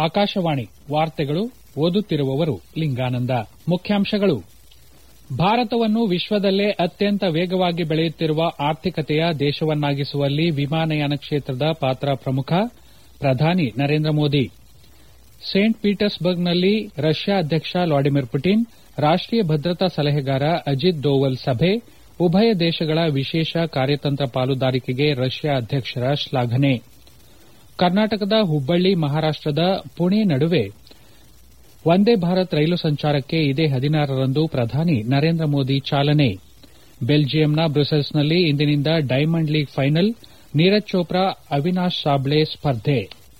ಆಕಾಶವಾಣಿ ವಾರ್ತೆಗಳು ಓದುತ್ತಿರುವವರು ಲಿಂಗಾನಂದ ಮುಖ್ಯಾಂಶಗಳು ಭಾರತವನ್ನು ವಿಶ್ವದಲ್ಲೇ ಅತ್ಯಂತ ವೇಗವಾಗಿ ಬೆಳೆಯುತ್ತಿರುವ ಆರ್ಥಿಕತೆಯ ದೇಶವನ್ನಾಗಿಸುವಲ್ಲಿ ವಿಮಾನಯಾನ ಕ್ಷೇತ್ರದ ಪಾತ್ರ ಪ್ರಮುಖ ಪ್ರಧಾನಿ ನರೇಂದ್ರ ಮೋದಿ ಸೇಂಟ್ ಪೀಟರ್ಸ್ಬರ್ಗ್ನಲ್ಲಿ ರಷ್ಯಾ ಅಧ್ಯಕ್ಷ ವ್ಲಾಡಿಮಿರ್ ಪುಟಿನ್ ರಾಷ್ಟೀಯ ಭದ್ರತಾ ಸಲಹೆಗಾರ ಅಜಿತ್ ದೋವಲ್ ಸಭೆ ಉಭಯ ದೇಶಗಳ ವಿಶೇಷ ಕಾರ್ಯತಂತ್ರ ಪಾಲುದಾರಿಕೆಗೆ ರಷ್ಯಾ ಅಧ್ಯಕ್ಷರ ಶ್ಲಾಘನೆ ಕರ್ನಾಟಕದ ಹುಬ್ಬಳ್ಳಿ ಮಹಾರಾಷ್ಟದ ಪುಣೆ ನಡುವೆ ವಂದೇ ಭಾರತ್ ರೈಲು ಸಂಚಾರಕ್ಕೆ ಇದೇ ಹದಿನಾರರಂದು ಪ್ರಧಾನಿ ನರೇಂದ್ರ ಮೋದಿ ಚಾಲನೆ ಬೆಲ್ಜಿಯಂನ ಬ್ರುಸೆಲ್ಸ್ನಲ್ಲಿ ಇಂದಿನಿಂದ diamond league final Neeraj Chopra Avinash Sable ಸ್ಪರ್ಧೆ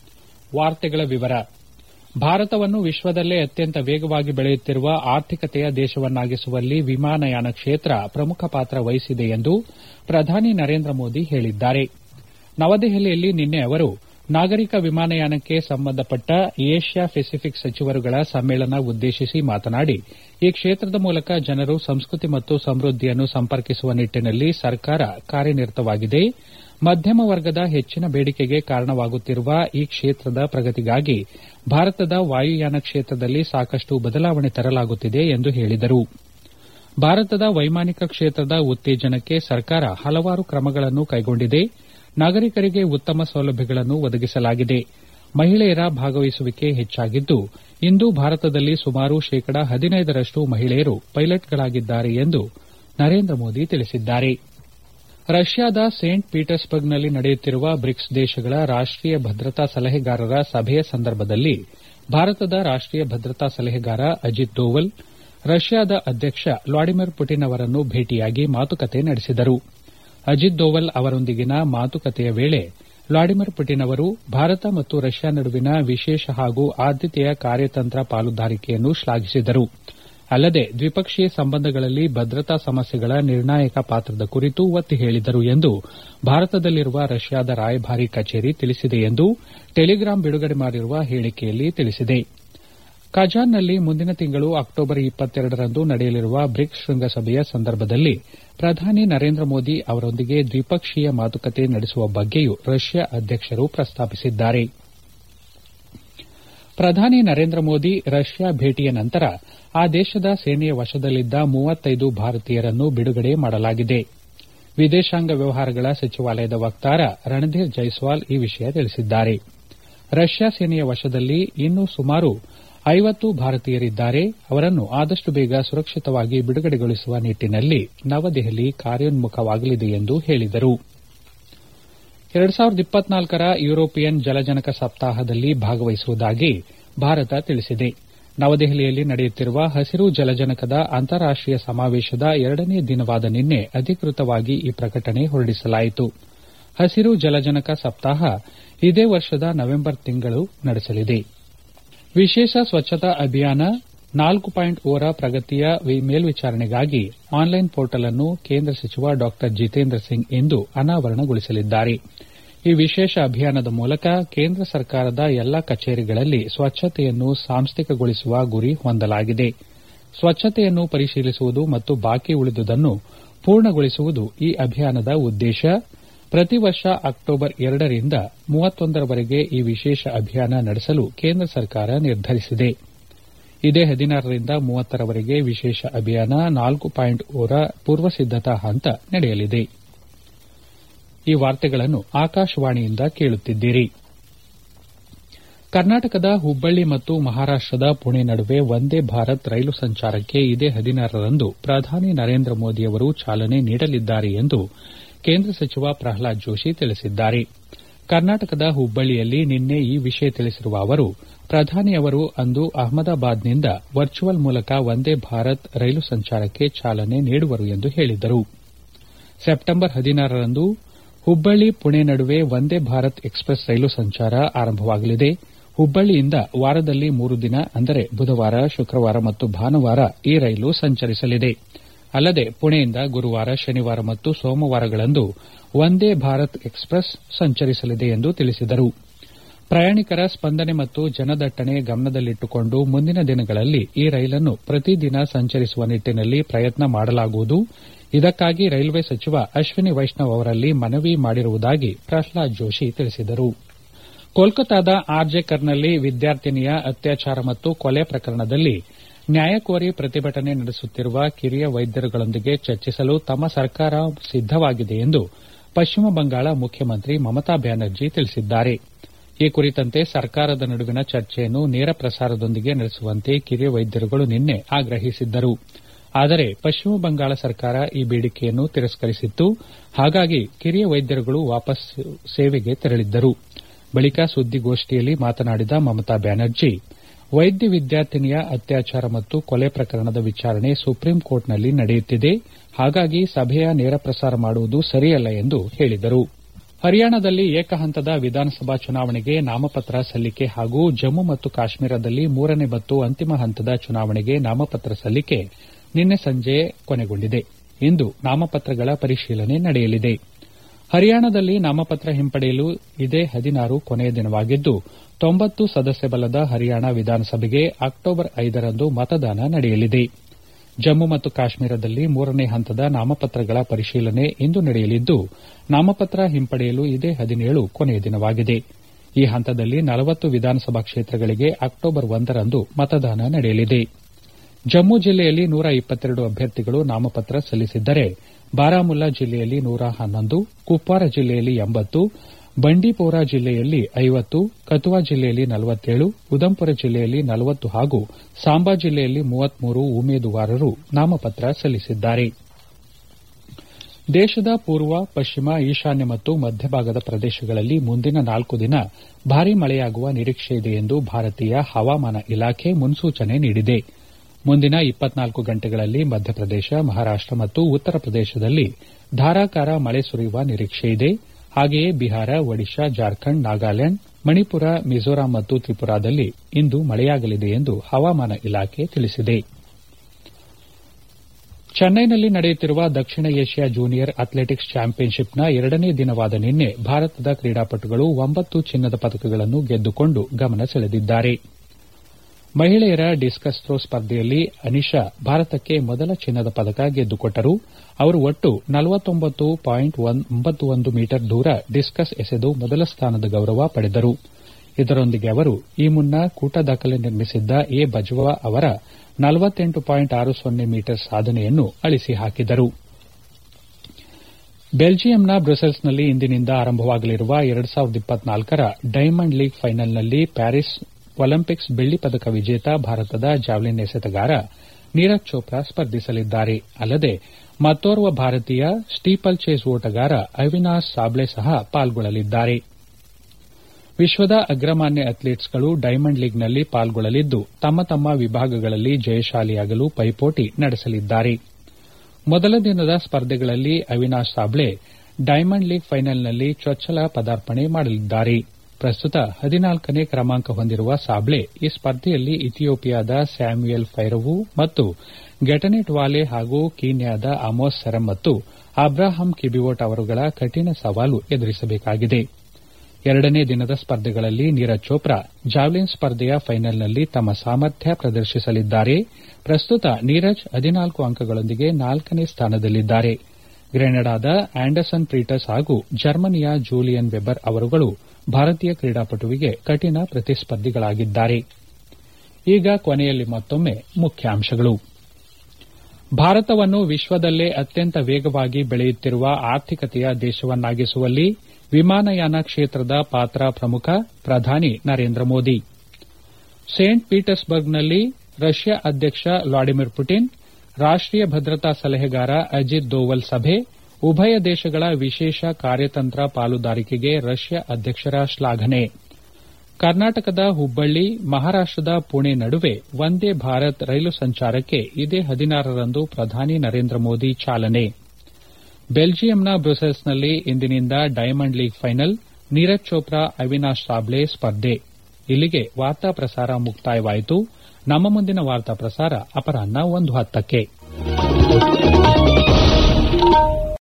ಭಾರತವನ್ನು ವಿಶ್ವದಲ್ಲೇ ಅತ್ಯಂತ ವೇಗವಾಗಿ ಬೆಳೆಯುತ್ತಿರುವ ಆರ್ಥಿಕತೆಯ ದೇಶವನ್ನಾಗಿಸುವಲ್ಲಿ ವಿಮಾನಯಾನ ಕ್ಷೇತ್ರ ಪ್ರಮುಖ ಪಾತ್ರ ವಹಿಸಿದೆ ಎಂದು ಪ್ರಧಾನಿ ನರೇಂದ್ರ ಮೋದಿ ಹೇಳಿದ್ದಾರೆ ನವದೆಹಲಿಯಲ್ಲಿ ನಿನ್ನೆ ಅವರು ನಾಗರಿಕ ವಿಮಾನಯಾನಕ್ಕೆ ಸಂಬಂಧಪಟ್ಟ ಏಷ್ಯಾ ಪೆಸಿಫಿಕ್ ಸಚಿವರುಗಳ ಸಮ್ಮೇಳನ ಉದ್ದೇಶಿಸಿ ಮಾತನಾಡಿ ಈ ಕ್ಷೇತ್ರದ ಮೂಲಕ ಜನರು ಸಂಸ್ಕೃತಿ ಮತ್ತು ಸಮೃದ್ದಿಯನ್ನು ಸಂಪರ್ಕಿಸುವ ನಿಟ್ಟಿನಲ್ಲಿ ಸರ್ಕಾರ ಕಾರ್ಯನಿರತವಾಗಿದೆ ಮಧ್ಯಮ ವರ್ಗದ ಹೆಚ್ಚಿನ ಬೇಡಿಕೆಗೆ ಕಾರಣವಾಗುತ್ತಿರುವ ಈ ಕ್ಷೇತ್ರದ ಪ್ರಗತಿಗಾಗಿ ಭಾರತದ ವಾಯುಯಾನ ಕ್ಷೇತ್ರದಲ್ಲಿ ಸಾಕಷ್ಟು ಬದಲಾವಣೆ ತರಲಾಗುತ್ತಿದೆ ಎಂದು ಹೇಳಿದರು ಭಾರತದ ವೈಮಾನಿಕ ಕ್ಷೇತ್ರದ ಉತ್ತೇಜನಕ್ಕೆ ಸರ್ಕಾರ ಹಲವಾರು ಕ್ರಮಗಳನ್ನು ಕೈಗೊಂಡಿದೆ ನಾಗರಿಕರಿಗೆ ಉತ್ತಮ ಸೌಲಭ್ಯಗಳನ್ನು ಒದಗಿಸಲಾಗಿದೆ ಮಹಿಳೆಯರ ಭಾಗವಹಿಸುವಿಕೆ ಹೆಚ್ಚಾಗಿದ್ದು ಇಂದು ಭಾರತದಲ್ಲಿ ಸುಮಾರು ಶೇಕಡ ಹದಿನೈದರಷ್ಟು ಮಹಿಳೆಯರು ಪೈಲಟ್ಗಳಾಗಿದ್ದಾರೆ ಎಂದು ನರೇಂದ್ರ ಮೋದಿ ತಿಳಿಸಿದ್ದಾರೆ ರಷ್ಯಾದ ಸೇಂಟ್ ಪೀಟರ್ಸ್ಬರ್ಗ್ನಲ್ಲಿ ನಡೆಯುತ್ತಿರುವ ಬ್ರಿಕ್ಸ್ ದೇಶಗಳ ರಾಷ್ಟೀಯ ಭದ್ರತಾ ಸಲಹೆಗಾರರ ಸಭೆಯ ಸಂದರ್ಭದಲ್ಲಿ ಭಾರತದ ರಾಷ್ಟೀಯ ಭದ್ರತಾ ಸಲಹೆಗಾರ ಅಜಿತ್ ದೋವಲ್ ರಷ್ಯಾದ ಅಧ್ಯಕ್ಷ ವ್ಲಾಡಿಮಿರ್ ಪುಟಿನ್ ಅವರನ್ನು ಭೇಟಿಯಾಗಿ ಮಾತುಕತೆ ನಡೆಸಿದರು ಅಜಿತ್ ದೋವಲ್ ಅವರೊಂದಿಗಿನ ಮಾತುಕತೆಯ ವೇಳೆ ವ್ಲಾಡಿಮಿರ್ ಪುಟಿನ್ ಅವರು ಭಾರತ ಮತ್ತು ರಷ್ಯಾ ನಡುವಿನ ವಿಶೇಷ ಹಾಗೂ ಆದ್ಯತೆಯ ಕಾರ್ಯತಂತ್ರ ಪಾಲುದಾರಿಕೆಯನ್ನು ಶ್ಲಾಘಿಸಿದರು ಅಲ್ಲದೆ ದ್ವಿಪಕ್ಷೀಯ ಸಂಬಂಧಗಳಲ್ಲಿ ಭದ್ರತಾ ಸಮಸ್ಯೆಗಳ ನಿರ್ಣಾಯಕ ಪಾತ್ರದ ಕುರಿತು ಒತ್ತಿ ಹೇಳಿದರು ಎಂದು ಭಾರತದಲ್ಲಿರುವ ರಷ್ಯಾದ ರಾಯಭಾರಿ ಕಚೇರಿ ತಿಳಿಸಿದೆ ಎಂದು ಟೆಲಿಗ್ರಾಂ ಬಿಡುಗಡೆ ಮಾಡಿರುವ ಹೇಳಿಕೆಯಲ್ಲಿ ತಿಳಿಸಿದೆ ಕಜಾನ್ನಲ್ಲಿ ಮುಂದಿನ ತಿಂಗಳು ಅಕ್ಟೋಬರ್ ಇಪ್ಪತ್ತೆರಡರಂದು ನಡೆಯಲಿರುವ ಬ್ರಿಕ್ಸ್ ಶೃಂಗಸಭೆಯ ಸಂದರ್ಭದಲ್ಲಿ ಪ್ರಧಾನಿ ನರೇಂದ್ರ ಮೋದಿ ಅವರೊಂದಿಗೆ ದ್ವಿಪಕ್ಷೀಯ ಮಾತುಕತೆ ನಡೆಸುವ ಬಗ್ಗೆಯೂ ರಷ್ಯಾ ಅಧ್ಯಕ್ಷರು ಪ್ರಸ್ತಾಪಿಸಿದ್ದಾರೆ ಪ್ರಧಾನಿ ನರೇಂದ್ರ ಮೋದಿ ರಷ್ಯಾ ಭೇಟಿಯ ನಂತರ ಆ ದೇಶದ ಸೇನೆಯ ವಶದಲ್ಲಿದ್ದ ಮೂವತ್ತೈದು ಭಾರತೀಯರನ್ನು ಬಿಡುಗಡೆ ಮಾಡಲಾಗಿದೆ ವಿದೇಶಾಂಗ ವ್ಯವಹಾರಗಳ ಸಚಿವಾಲಯದ ವಕ್ತಾರ ರಣಧೀರ್ ಜೈಸ್ವಾಲ್ ಈ ವಿಷಯ ತಿಳಿಸಿದ್ದಾರೆ ರಷ್ಯಾ ಸೇನೆಯ ವಶದಲ್ಲಿ ಇನ್ನೂ ಸುಮಾರು ಐವತ್ತು ಭಾರತೀಯರಿದ್ದಾರೆ ಅವರನ್ನು ಆದಷ್ಟು ಬೇಗ ಸುರಕ್ಷಿತವಾಗಿ ಬಿಡುಗಡೆಗೊಳಿಸುವ ನಿಟ್ಟಿನಲ್ಲಿ ನವದೆಹಲಿ ಕಾರ್ಯೋನ್ಮುಖವಾಗಲಿದೆ ಎಂದು ಹೇಳಿದರು ರ ಯುರೋಪಿಯನ್ ಜಲಜನಕ ಸಪ್ತಾಹದಲ್ಲಿ ಭಾಗವಹಿಸುವುದಾಗಿ ಭಾರತ ತಿಳಿಸಿದೆ ನವದೆಹಲಿಯಲ್ಲಿ ನಡೆಯುತ್ತಿರುವ ಹಸಿರು ಜಲಜನಕದ ಅಂತಾರಾಷ್ಟೀಯ ಸಮಾವೇಶದ ಎರಡನೇ ದಿನವಾದ ನಿನ್ನೆ ಅಧಿಕೃತವಾಗಿ ಈ ಪ್ರಕಟಣೆ ಹೊರಡಿಸಲಾಯಿತು ಹಸಿರು ಜಲಜನಕ ಸಪ್ತಾಹ ಇದೇ ವರ್ಷದ ನವೆಂಬರ್ ತಿಂಗಳು ನಡೆಸಲಿದೆ ವಿಶೇಷ ಸ್ವಚ್ಛತಾ ಅಭಿಯಾನ ನಾಲ್ಕು ಪಾಯಿಂಟ್ ಓರ ಪ್ರಗತಿಯ ಮೇಲ್ವಿಚಾರಣೆಗಾಗಿ ಆನ್ಲೈನ್ ಪೋರ್ಟಲ್ ಅನ್ನು ಕೇಂದ್ರ ಸಚಿವ ಡಾ ಜಿತೇಂದ್ರ ಸಿಂಗ್ ಇಂದು ಅನಾವರಣಗೊಳಿಸಲಿದ್ದಾರೆ ಈ ವಿಶೇಷ ಅಭಿಯಾನದ ಮೂಲಕ ಕೇಂದ್ರ ಸರ್ಕಾರದ ಎಲ್ಲಾ ಕಚೇರಿಗಳಲ್ಲಿ ಸ್ವಚ್ಛತೆಯನ್ನು ಸಾಂಸ್ಥಿಕಗೊಳಿಸುವ ಗುರಿ ಹೊಂದಲಾಗಿದೆ ಸ್ವಚ್ಛತೆಯನ್ನು ಪರಿಶೀಲಿಸುವುದು ಮತ್ತು ಬಾಕಿ ಉಳಿದುದನ್ನು ಪೂರ್ಣಗೊಳಿಸುವುದು ಈ ಅಭಿಯಾನದ ಉದ್ದೇಶ ಪ್ರತಿ ವರ್ಷ ಅಕ್ಟೋಬರ್ ಎರಡರಿಂದ ಮೂವತ್ತೊಂದರವರೆಗೆ ಈ ವಿಶೇಷ ಅಭಿಯಾನ ನಡೆಸಲು ಕೇಂದ್ರ ಸರ್ಕಾರ ನಿರ್ಧರಿಸಿದೆ ಇದೇ ಹದಿನಾರರಿಂದ ಮೂವತ್ತರವರೆಗೆ ವಿಶೇಷ ಅಭಿಯಾನ ನಾಲ್ಕು ಪಾಯಿಂಟ್ ಓರ ಪೂರ್ವಸಿದ್ದತಾ ಹಂತ ನಡೆಯಲಿದೆ ಈ ವಾರ್ತೆಗಳನ್ನು ಆಕಾಶವಾಣಿಯಿಂದ ಕೇಳುತ್ತಿದ್ದೀರಿ ಕರ್ನಾಟಕದ ಹುಬ್ಬಳ್ಳಿ ಮತ್ತು ಮಹಾರಾಷ್ಟದ ಪುಣೆ ನಡುವೆ ವಂದೇ ಭಾರತ್ ರೈಲು ಸಂಚಾರಕ್ಕೆ ಇದೇ ಹದಿನಾರರಂದು ಪ್ರಧಾನಿ ನರೇಂದ್ರ ಮೋದಿ ಅವರು ಚಾಲನೆ ನೀಡಲಿದ್ದಾರೆ ಎಂದು ಕೇಂದ್ರ ಸಚಿವ ಪ್ರಹ್ಲಾದ್ ಜೋಶಿ ತಿಳಿಸಿದ್ದಾರೆ ಕರ್ನಾಟಕದ ಹುಬ್ಬಳ್ಳಿಯಲ್ಲಿ ನಿನ್ನೆ ಈ ವಿಷಯ ತಿಳಿಸಿರುವ ಅವರು ಪ್ರಧಾನಿ ಅವರು ಅಂದು ಅಹಮದಾಬಾದ್ನಿಂದ ವರ್ಚುವಲ್ ಮೂಲಕ ವಂದೇ ಭಾರತ್ ರೈಲು ಸಂಚಾರಕ್ಕೆ ಚಾಲನೆ ನೀಡುವರು ಎಂದು ಹೇಳಿದರು ಸೆಪ್ಟಂಬರ್ ಹದಿನಾರರಂದು ಹುಬ್ಬಳ್ಳಿ ಪುಣೆ ನಡುವೆ ವಂದೇ ಭಾರತ್ ಎಕ್ಸ್ಪ್ರೆಸ್ ರೈಲು ಸಂಚಾರ ಆರಂಭವಾಗಲಿದೆ ಹುಬ್ಬಳ್ಳಿಯಿಂದ ವಾರದಲ್ಲಿ ಮೂರು ದಿನ ಅಂದರೆ ಬುಧವಾರ ಶುಕ್ರವಾರ ಮತ್ತು ಭಾನುವಾರ ಈ ರೈಲು ಸಂಚರಿಸಲಿದೆ ಅಲ್ಲದೆ ಪುಣೆಯಿಂದ ಗುರುವಾರ ಶನಿವಾರ ಮತ್ತು ಸೋಮವಾರಗಳಂದು ವಂದೇ ಭಾರತ್ ಎಕ್ಸ್ಪ್ರೆಸ್ ಸಂಚರಿಸಲಿದೆ ಎಂದು ತಿಳಿಸಿದರು ಪ್ರಯಾಣಿಕರ ಸ್ಪಂದನೆ ಮತ್ತು ಜನದಟ್ಟಣೆ ಗಮನದಲ್ಲಿಟ್ಟುಕೊಂಡು ಮುಂದಿನ ದಿನಗಳಲ್ಲಿ ಈ ರೈಲನ್ನು ಪ್ರತಿದಿನ ಸಂಚರಿಸುವ ನಿಟ್ಟಿನಲ್ಲಿ ಪ್ರಯತ್ನ ಮಾಡಲಾಗುವುದು ಇದಕ್ಕಾಗಿ ರೈಲ್ವೆ ಸಚಿವ ಅಶ್ವಿನಿ ವೈಷ್ಣವ್ ಅವರಲ್ಲಿ ಮನವಿ ಮಾಡಿರುವುದಾಗಿ ಪ್ರಹ್ಲಾದ್ ಜೋಶಿ ತಿಳಿಸಿದರು ಕೋಲ್ಕತಾದ ಆರ್ಜೆ ಕರ್ನಲ್ಲಿ ವಿದ್ಯಾರ್ಥಿನಿಯ ಅತ್ಯಾಚಾರ ಮತ್ತು ಕೊಲೆ ಪ್ರಕರಣದಲ್ಲಿ ನ್ಯಾಯ ಕೋರಿ ಪ್ರತಿಭಟನೆ ನಡೆಸುತ್ತಿರುವ ಕಿರಿಯ ವೈದ್ಯರುಗಳೊಂದಿಗೆ ಚರ್ಚಿಸಲು ತಮ್ಮ ಸರ್ಕಾರ ಸಿದ್ದವಾಗಿದೆ ಎಂದು ಪಶ್ಚಿಮ ಬಂಗಾಳ ಮುಖ್ಯಮಂತ್ರಿ ಮಮತಾ ಬ್ಯಾನರ್ಜಿ ತಿಳಿಸಿದ್ದಾರೆ ಈ ಕುರಿತಂತೆ ಸರ್ಕಾರದ ನಡುವಿನ ಚರ್ಚೆಯನ್ನು ನೇರ ಪ್ರಸಾರದೊಂದಿಗೆ ನಡೆಸುವಂತೆ ಕಿರಿಯ ವೈದ್ಯರುಗಳು ನಿನ್ನೆ ಆಗ್ರಹಿಸಿದ್ದರು ಆದರೆ ಪಶ್ಚಿಮ ಬಂಗಾಳ ಸರ್ಕಾರ ಈ ಬೇಡಿಕೆಯನ್ನು ತಿರಸ್ಕರಿಸಿತ್ತು ಹಾಗಾಗಿ ಕಿರಿಯ ವೈದ್ಯರುಗಳು ವಾಪಸ್ ಸೇವೆಗೆ ತೆರಳಿದ್ದರು ಬಳಿಕ ಸುದ್ದಿಗೋಷ್ಠಿಯಲ್ಲಿ ಮಾತನಾಡಿದ ಮಮತಾ ಬ್ಯಾನರ್ಜಿ ವೈದ್ಯ ವಿದ್ಯಾರ್ಥಿನಿಯ ಅತ್ಯಾಚಾರ ಮತ್ತು ಕೊಲೆ ಪ್ರಕರಣದ ವಿಚಾರಣೆ ಸುಪ್ರೀಂ ಕೋರ್ಟ್ನಲ್ಲಿ ನಡೆಯುತ್ತಿದೆ ಹಾಗಾಗಿ ಸಭೆಯ ನೇರ ಪ್ರಸಾರ ಮಾಡುವುದು ಸರಿಯಲ್ಲ ಎಂದು ಹೇಳಿದರು ಹರಿಯಾಣದಲ್ಲಿ ಏಕಹಂತದ ವಿಧಾನಸಭಾ ಚುನಾವಣೆಗೆ ನಾಮಪತ್ರ ಸಲ್ಲಿಕೆ ಹಾಗೂ ಜಮ್ಮು ಮತ್ತು ಕಾಶ್ಮೀರದಲ್ಲಿ ಮೂರನೇ ಮತ್ತು ಅಂತಿಮ ಹಂತದ ಚುನಾವಣೆಗೆ ನಾಮಪತ್ರ ಸಲ್ಲಿಕೆ ನಿನ್ನೆ ಸಂಜೆ ಕೊನೆಗೊಂಡಿದೆ ಇಂದು ನಾಮಪತ್ರಗಳ ಪರಿಶೀಲನೆ ನಡೆಯಲಿದೆ ಹರಿಯಾಣದಲ್ಲಿ ನಾಮಪತ್ರ ಹಿಂಪಡೆಯಲು ಇದೇ ಹದಿನಾರು ಕೊನೆಯ ದಿನವಾಗಿದ್ದು ತೊಂಬತ್ತು ಸದಸ್ಯ ಬಲದ ಹರಿಯಾಣ ವಿಧಾನಸಭೆಗೆ ಅಕ್ಟೋಬರ್ ಐದರಂದು ಮತದಾನ ನಡೆಯಲಿದೆ ಜಮ್ಮು ಮತ್ತು ಕಾಶ್ಮೀರದಲ್ಲಿ ಮೂರನೇ ಹಂತದ ನಾಮಪತ್ರಗಳ ಪರಿಶೀಲನೆ ಇಂದು ನಡೆಯಲಿದ್ದು ನಾಮಪತ್ರ ಹಿಂಪಡೆಯಲು ಇದೇ ಹದಿನೇಳು ಕೊನೆಯ ದಿನವಾಗಿದೆ ಈ ಹಂತದಲ್ಲಿ ನಲವತ್ತು ವಿಧಾನಸಭಾ ಕ್ಷೇತ್ರಗಳಿಗೆ ಅಕ್ಟೋಬರ್ ಒಂದರಂದು ಮತದಾನ ನಡೆಯಲಿದೆ ಜಮ್ಮು ಜಿಲ್ಲೆಯಲ್ಲಿ ನೂರ ಇಪ್ಪತ್ತೆರಡು ಅಭ್ಯರ್ಥಿಗಳು ನಾಮಪತ್ರ ಸಲ್ಲಿಸಿದ್ದರೆ ಬಾರಾಮುಲ್ಲಾ ಜಿಲ್ಲೆಯಲ್ಲಿ ನೂರ ಹನ್ನೊಂದು ಕುಪ್ವಾರ ಜಿಲ್ಲೆಯಲ್ಲಿ ಎಂಬತ್ತು ಬಂಡೀಪೋರಾ ಜಿಲ್ಲೆಯಲ್ಲಿ ಐವತ್ತು ಕತುವಾ ಜಿಲ್ಲೆಯಲ್ಲಿ ನಲವತ್ತೇಳು ಉದಂಪುರ ಜಿಲ್ಲೆಯಲ್ಲಿ ನಲವತ್ತು ಹಾಗೂ ಸಾಂಬಾ ಜಿಲ್ಲೆಯಲ್ಲಿ ಮೂವತ್ಮೂರು ಉಮೇದುವಾರರು ನಾಮಪತ್ರ ಸಲ್ಲಿಸಿದ್ದಾರೆ ದೇಶದ ಪೂರ್ವ ಪಶ್ಚಿಮ ಈಶಾನ್ಯ ಮತ್ತು ಮಧ್ಯಭಾಗದ ಪ್ರದೇಶಗಳಲ್ಲಿ ಮುಂದಿನ ನಾಲ್ಕು ದಿನ ಭಾರೀ ಮಳೆಯಾಗುವ ನಿರೀಕ್ಷೆಯಿದೆ ಎಂದು ಭಾರತೀಯ ಹವಾಮಾನ ಇಲಾಖೆ ಮುನ್ಸೂಚನೆ ನೀಡಿದೆ ಮುಂದಿನ ಇಪ್ಪತ್ನಾಲ್ಕು ಗಂಟೆಗಳಲ್ಲಿ ಮಧ್ಯಪ್ರದೇಶ ಮಹಾರಾಷ್ಟ ಮತ್ತು ಉತ್ತರ ಪ್ರದೇಶದಲ್ಲಿ ಧಾರಾಕಾರ ಮಳೆ ಸುರಿಯುವ ನಿರೀಕ್ಷೆಯಿದೆ ಹಾಗೆಯೇ ಬಿಹಾರ ಒಡಿಶಾ ಜಾರ್ಖಂಡ್ ನಾಗಾಲ್ಯಾಂಡ್ ಮಣಿಪುರ ಮಿಜೋರಾಂ ಮತ್ತು ತ್ರಿಪುರಾದಲ್ಲಿ ಇಂದು ಮಳೆಯಾಗಲಿದೆ ಎಂದು ಹವಾಮಾನ ಇಲಾಖೆ ತಿಳಿಸಿದೆ ಚೆನ್ನೈನಲ್ಲಿ ನಡೆಯುತ್ತಿರುವ ದಕ್ಷಿಣ ಏಷ್ಯಾ ಜೂನಿಯರ್ ಅಥ್ಲೆಟಿಕ್ಸ್ ಚಾಂಪಿಯನ್ಶಿಪ್ನ ಎರಡನೇ ದಿನವಾದ ನಿನ್ನೆ ಭಾರತದ ಕ್ರೀಡಾಪಟುಗಳು ಒಂಬತ್ತು ಚಿನ್ನದ ಪದಕಗಳನ್ನು ಗೆದ್ದುಕೊಂಡು ಗಮನ ಸೆಳೆದಿದ್ದಾರೆ ಮಹಿಳೆಯರ ಡಿಸ್ಕಸ್ ಥ್ರೋ ಸ್ಪರ್ಧೆಯಲ್ಲಿ ಅನಿಶಾ ಭಾರತಕ್ಕೆ ಮೊದಲ ಚಿನ್ನದ ಪದಕ ಗೆದ್ದುಕೊಟ್ಟರು ಅವರು ಒಟ್ಟು ನಲವತ್ತೊಂಬತ್ತು ಪಾಯಿಂಟ್ ಒಂಬತ್ತು ಒಂದು ಮೀಟರ್ ದೂರ ಡಿಸ್ಕಸ್ ಎಸೆದು ಮೊದಲ ಸ್ಥಾನದ ಗೌರವ ಪಡೆದರು ಇದರೊಂದಿಗೆ ಅವರು ಈ ಮುನ್ನ ಕೂಟ ದಾಖಲೆ ನಿರ್ಮಿಸಿದ್ದ ಎ ಬಜ್ವಾ ಅವರ ನಲವತ್ತೆಂಟು ಪಾಯಿಂಟ್ ಆರು ಸೊನ್ನೆ ಮೀಟರ್ ಸಾಧನೆಯನ್ನು ಅಳಿಸಿ ಹಾಕಿದರು ಬೆಲ್ಜಿಯಂನ ಬ್ರುಸೆಲ್ಸ್ನಲ್ಲಿ ಇಂದಿನಿಂದ ಆರಂಭವಾಗಲಿರುವ ಎರಡು ಸಾವಿರದ ಇಪ್ಪತ್ನಾಲ್ಕರ ಡೈಮಂಡ್ ಲೀಗ್ ಫೈನಲ್ನಲ್ಲಿ ಪ್ಯಾರಿಸ್ ಒಲಿಂಪಿಕ್ಸ್ ಬೆಳ್ಳಿ ಪದಕ ವಿಜೇತ ಭಾರತದ ಜಾವ್ಲಿನ್ ಎಸೆತಗಾರ ನೀರಜ್ ಚೋಪ್ರಾ ಸ್ಪರ್ಧಿಸಲಿದ್ದಾರೆ ಅಲ್ಲದೆ ಮತ್ತೋರ್ವ ಭಾರತೀಯ ಸ್ಟೀಪಲ್ ಚೇಸ್ ಓಟಗಾರ ಅವಿನಾಶ್ ಸಾಬ್ಳೆ ಸಹ ಪಾಲ್ಗೊಳ್ಳಲಿದ್ದಾರೆ ವಿಶ್ವದ ಅಗ್ರಮಾನ್ಯ ಅಥ್ಲೀಟ್ಸ್ಗಳು ಡೈಮಂಡ್ ಲೀಗ್ನಲ್ಲಿ ಪಾಲ್ಗೊಳ್ಳಲಿದ್ದು ತಮ್ಮ ತಮ್ಮ ವಿಭಾಗಗಳಲ್ಲಿ ಜಯಶಾಲಿಯಾಗಲು ಪೈಪೋಟಿ ನಡೆಸಲಿದ್ದಾರೆ ಮೊದಲ ದಿನದ ಸ್ಪರ್ಧೆಗಳಲ್ಲಿ ಅವಿನಾಶ್ ಸಾಬ್ಳೆ ಡೈಮಂಡ್ ಲೀಗ್ ಫೈನಲ್ನಲ್ಲಿ ಚೊಚ್ಚಲ ಪದಾರ್ಪಣೆ ಮಾಡಲಿದ್ದಾರೆ ಪ್ರಸ್ತುತ ಹದಿನಾಲ್ಕನೇ ಕ್ರಮಾಂಕ ಹೊಂದಿರುವ ಸಾಬ್ಳೆ ಈ ಸ್ಪರ್ಧೆಯಲ್ಲಿ ಇಥಿಯೋಪಿಯಾದ ಸ್ಯಾಮ್ಯುಯಲ್ ಫೈರವು ಮತ್ತು ಗೆಟನೆಟ್ ವಾಲೆ ಹಾಗೂ ಕೀನ್ಯಾದ ಅಮೋಸ್ ಸೆರಮ್ ಮತ್ತು ಅಬ್ರಾಹಂ ಕಿಬಿವೋಟ್ ಅವರುಗಳ ಕಠಿಣ ಸವಾಲು ಎದುರಿಸಬೇಕಾಗಿದೆ ಎರಡನೇ ದಿನದ ಸ್ಪರ್ಧೆಗಳಲ್ಲಿ ನೀರಜ್ ಚೋಪ್ರಾ ಜಾವ್ಲಿನ್ ಸ್ಪರ್ಧೆಯ ಫೈನಲ್ನಲ್ಲಿ ತಮ್ಮ ಸಾಮರ್ಥ್ಯ ಪ್ರದರ್ಶಿಸಲಿದ್ದಾರೆ ಪ್ರಸ್ತುತ ನೀರಜ್ ಹದಿನಾಲ್ಕು ಅಂಕಗಳೊಂದಿಗೆ ನಾಲ್ಕನೇ ಸ್ಥಾನದಲ್ಲಿದ್ದಾರೆ ಗ್ರೆನಡಾದ ಆಂಡರ್ಸನ್ ಪ್ರೀಟಸ್ ಹಾಗೂ ಜರ್ಮನಿಯ ಜೂಲಿಯನ್ ವೆಬರ್ ಅವರುಗಳು ಭಾರತೀಯ ಕ್ರೀಡಾಪಟುವಿಗೆ ಕಠಿಣ ಪ್ರತಿಸ್ಪರ್ಧಿಗಳಾಗಿದ್ದಾರೆ ಈಗ ಕೊನೆಯಲ್ಲಿ ಮತ್ತೊಮ್ಮೆ ಮುಖ್ಯಾಂಶಗಳು ಭಾರತವನ್ನು ವಿಶ್ವದಲ್ಲೇ ಅತ್ಯಂತ ವೇಗವಾಗಿ ಬೆಳೆಯುತ್ತಿರುವ ಆರ್ಥಿಕತೆಯ ದೇಶವನ್ನಾಗಿಸುವಲ್ಲಿ ವಿಮಾನಯಾನ ಕ್ಷೇತ್ರದ ಪಾತ್ರ ಪ್ರಮುಖ ಪ್ರಧಾನಿ ನರೇಂದ್ರ ಮೋದಿ ಸೇಂಟ್ ಪೀಟರ್ಸ್ಬರ್ಗ್ನಲ್ಲಿ ರಷ್ಯಾ ಅಧ್ಯಕ್ಷ ವ್ಲಾಡಿಮಿರ್ ಪುಟಿನ್ ರಾಷ್ಟೀಯ ಭದ್ರತಾ ಸಲಹೆಗಾರ ಅಜಿತ್ ದೋವಲ್ ಸಭೆ ಉಭಯ ದೇಶಗಳ ವಿಶೇಷ ಕಾರ್ಯತಂತ್ರ ಪಾಲುದಾರಿಕೆಗೆ ರಷ್ಯಾ ಅಧ್ಯಕ್ಷರ ಶ್ಲಾಘನೆ ಕರ್ನಾಟಕದ ಹುಬ್ಬಳ್ಳಿ ಮಹಾರಾಷ್ಟದ ಪುಣೆ ನಡುವೆ ವಂದೇ ಭಾರತ್ ರೈಲು ಸಂಚಾರಕ್ಕೆ ಇದೇ ಹದಿನಾರರಂದು ಪ್ರಧಾನಿ ನರೇಂದ್ರ ಮೋದಿ ಚಾಲನೆ ಬೆಲ್ಜಿಯಂನ ಬ್ರುಸೆಲ್ಸ್ನಲ್ಲಿ ಇಂದಿನಿಂದ diamond league final Neeraj Chopra Avinash Sable ಸ್ಪರ್ಧೆ ಇಲ್ಲಿಗೆ ವಾರ್ತಾ ಪ್ರಸಾರ ಮುಕ್ತಾಯವಾಯಿತು ನಮ್ಮ ಮುಂದಿನ ವಾರ್ತಾ ಪ್ರಸಾರ ಅಪರಾಹ್ನ ಒಂದು ಹತ್ತಕ್ಕೆ